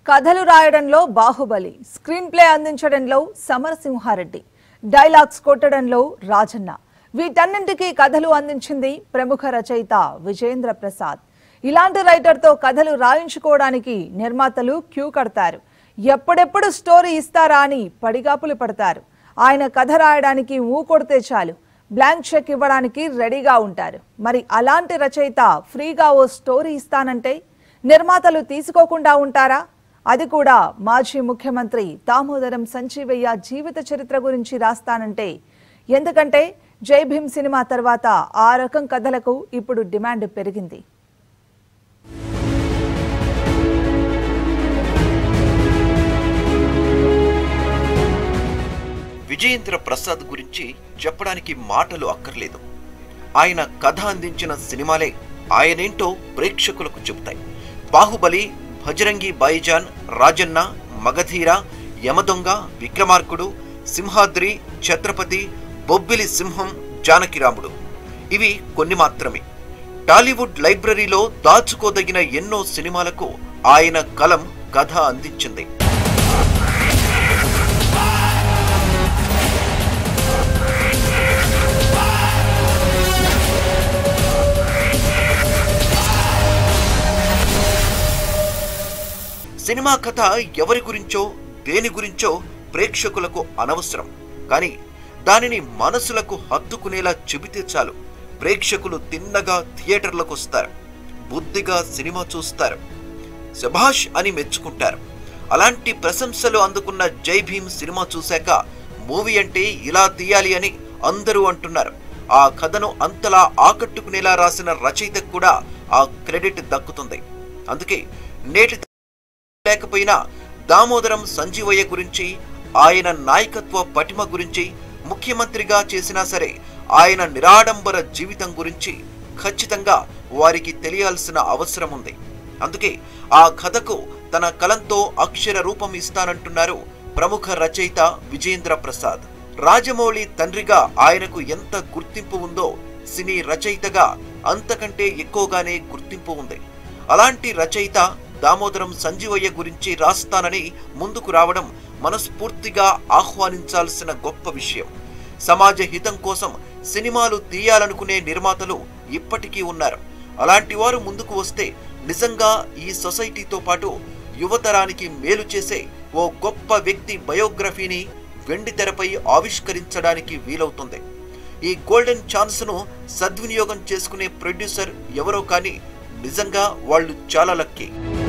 కథలు రాయడంలో Baahubali screen play అందించడంలో Samarasimha Reddy dialogues కొట్టడంలో Rajanna వీటన్నింటికీ కథలు అందించింది ప్రముఖ రచయిత విజేంద్ర ప్రసాద్ ఇలాంటి రైటర్తో కథలు రాయించుకోవడానికి నిర్మాతలు క్యూ కడతారు ఎప్పుడెప్పుడు స్టోరీ ఇస్తారా అని పడిగాపులు పడతారు ఆయన కథ రాయడానికి ఊ కొడితే చాలు బ్లాంక్ చెక్ ఇవ్వడానికి రెడీగా ఉంటారు మరి అలాంటి రచయిత ఫ్రీగా ఓ స్టోరీ ఇస్తానంటే నిర్మాతలు తీసుకోకుండా ఉంటారా అది కూడా మాజీ ముఖ్యమంత్రి దామోదరం సంజీవయ్య జీవిత చరిత్ర గురించి రాస్తానంటే ఎందుకంటే జై భీమ్ సినిమా తర్వాత ఆ రకం కథలకు ఇప్పుడు డిమాండ్ పెరిగింది విజయేంద్ర ప్రసాద్ గురించి చెప్పడానికి మాటలు అక్కర్లేదు ఆయన కథ అందించిన సినిమాలే ఆయనేంటో ప్రేక్షకులకు చెబుతాయి బాహుబలి భజరంగి బైజాన్ రాజన్న మగధీర యమదొంగ విక్రమార్కుడు సింహాద్రి ఛత్రపతి బొబ్బిలి సింహం జానకిరాముడు ఇవి కొన్ని మాత్రమే టాలీవుడ్ లైబ్రరీలో దాచుకోదగిన ఎన్నో సినిమాలకు ఆయన కలం కథ అందించింది సినిమా కథ ఎవరి గురించో దేని గురించో ప్రేక్షకులకు అనవసరం కానీ దానిని మనసులకు హత్తుకునేలా చెబితే చాలు ప్రేక్షకులు తిన్నగా థియేటర్లకు వస్తారు బుద్ధిగా సినిమా చూస్తారు శభాష్ అని మెచ్చుకుంటారు అలాంటి ప్రశంసలు అందుకున్న జై భీమ్ సినిమా చూశాక మూవీ అంటే ఇలా తీయాలి అని అందరూ అంటున్నారు ఆ కథను అంతలా ఆకట్టుకునేలా రాసిన రచయితకు కూడా ఆ క్రెడిట్ దక్కుతుంది అందుకే నేటి లేకపోయినా దామోదరం సంజీవయ్య గురించి ఆయన నాయకత్వ పటిమ గురించి ముఖ్యమంత్రిగా చేసినా సరే ఆయన నిరాడంబర జీవితం గురించి ఖచ్చితంగా వారికి తెలియాల్సిన అవసరం ఉంది అందుకే ఆ కథకు తన కలంతో అక్షర రూపం ఇస్తానంటున్నారు ప్రముఖ రచయిత విజేంద్ర ప్రసాద్ రాజమౌళి తండ్రిగా ఆయనకు ఎంత గుర్తింపు ఉందో సినీ రచయితగా అంతకంటే ఎక్కువగానే గుర్తింపు ఉంది అలాంటి రచయిత దామోదరం సంజీవయ్య గురించి రాస్తానని ముందుకు రావడం మనస్ఫూర్తిగా ఆహ్వానించాల్సిన గొప్ప విషయం సమాజ హితం కోసం సినిమాలు తీయాలనుకునే నిర్మాతలు ఇప్పటికీ ఉన్నారు అలాంటి వారు ముందుకు వస్తే నిజంగా ఈ సొసైటీతో పాటు యువతరానికి మేలు చేసే ఓ గొప్ప వ్యక్తి బయోగ్రఫీని వెండి తెరపై ఆవిష్కరించడానికి వీలవుతుంది ఈ గోల్డెన్ ఛాన్స్ను సద్వినియోగం చేసుకునే ప్రొడ్యూసర్ ఎవరో కానీ నిజంగా వాళ్ళు చాలా లక్కీ